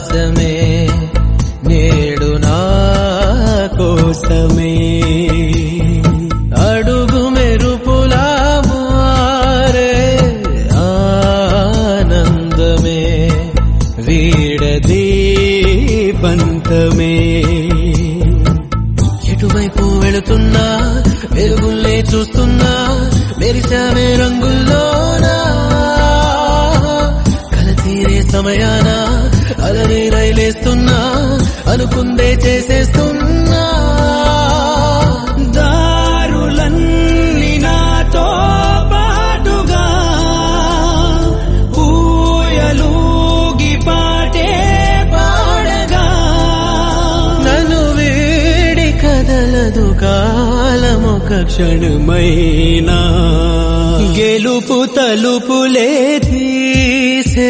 ఆకాశమే నేడు నా కోసమే అడుగు మెరుపులా మారే ఆనందమే వీడది పంతమే ఎటువైపు వెళుతున్నా వెలుగుల్లే చూస్తున్నా మెరిసామే రంగుల్లోనా కల తీరే సమయాన అలరి రైలేస్తున్నా అనుకుందే చేసేస్తున్నా దారులన్నీ నాతో పాటుగా ఊయలూగి పాటే పాడగా నన్ను వేడి కదలదు కాలమొక క్షణమైనా గెలుపు తలుపులే తీసే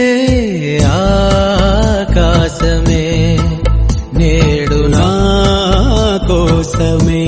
ఆకాశమే నేడు నా కోసమే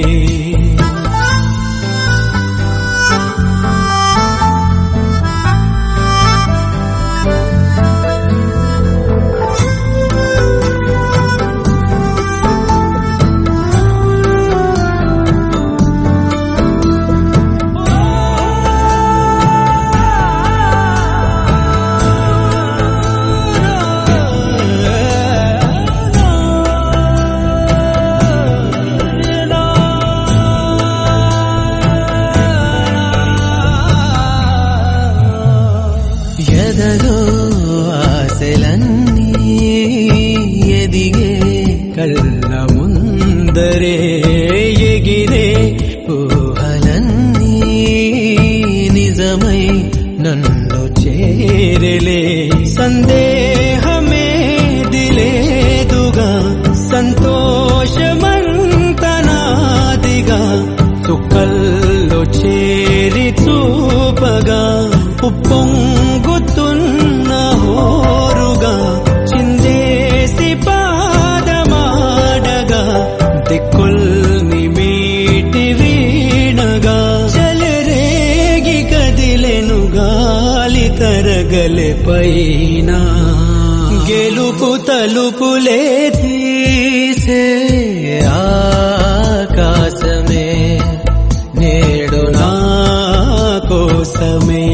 ఎదలో ఆశలన్నీ ఎదిగే కళ్ళ ముందరే ఎగిరే ఊహలన్నీ నిజమై నన్ను చేరలే సందేహమే దిలేదుగా సంతోషమంతనాదిగా చుక్కల్లో చేరి చూపగా ఉప్పొంగుతున్న హోరుగా చిందేసి పాదమాడగా దిక్కుల్ని మీటి వీణగా చలరేగి కదిలెను గాలి తరగలె పైన గెలుపు తలుపులే తీసే ఆకాశమే నేడు నా కోసమే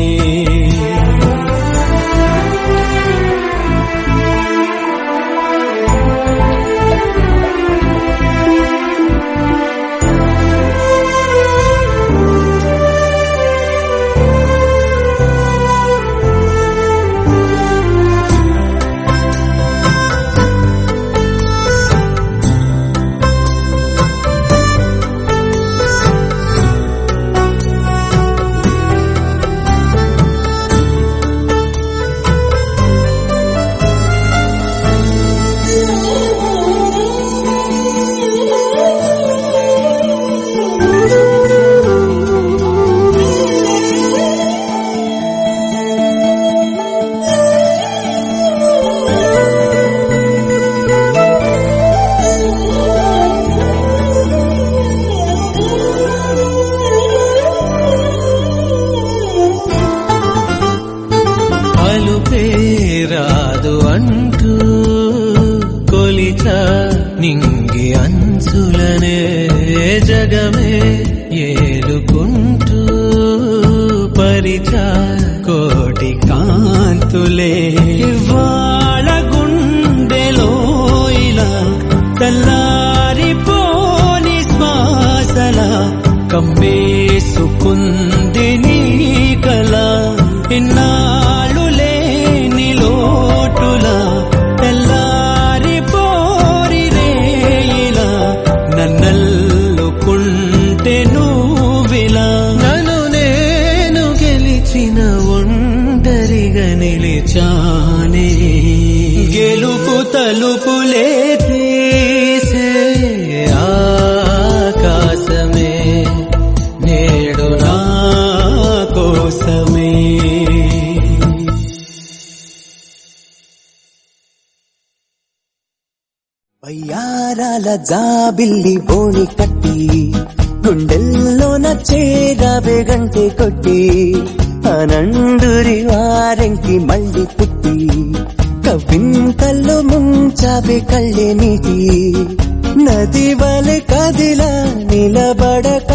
పలుపే రాదు అంటూ కొలిచ నింగి అంచులనే జగమే ఏలుకుంటూ పరిచ కోటి కాంతులే ఇవాళ గుండెలో ఇలా తెల్లారిపోని శ్వాసల కమ్మేసుకుంది నీ కల ఇన్నాళ్ళు లేని లోటుల తెల్లారి పోరి రేయిలా నన్నల్లుకుంటే నువ్విలా నన్ను నేను గెలిచిన ఒంటరిగా నిలిచానే గెలుపు తలుపులే తీసే ఆకాశమే నేడు నా కోసమే వయ్యారాల జాబిల్లి బోణి కట్టి గుండెల్లోన చేరావే గంటే కొట్టి ఆనందురి వారెంకి మళ్ళీ పుట్టి కవింతల్లో ముందు చేసావే కళ్ళే నీటి నది వలె కదిలా నిలబడక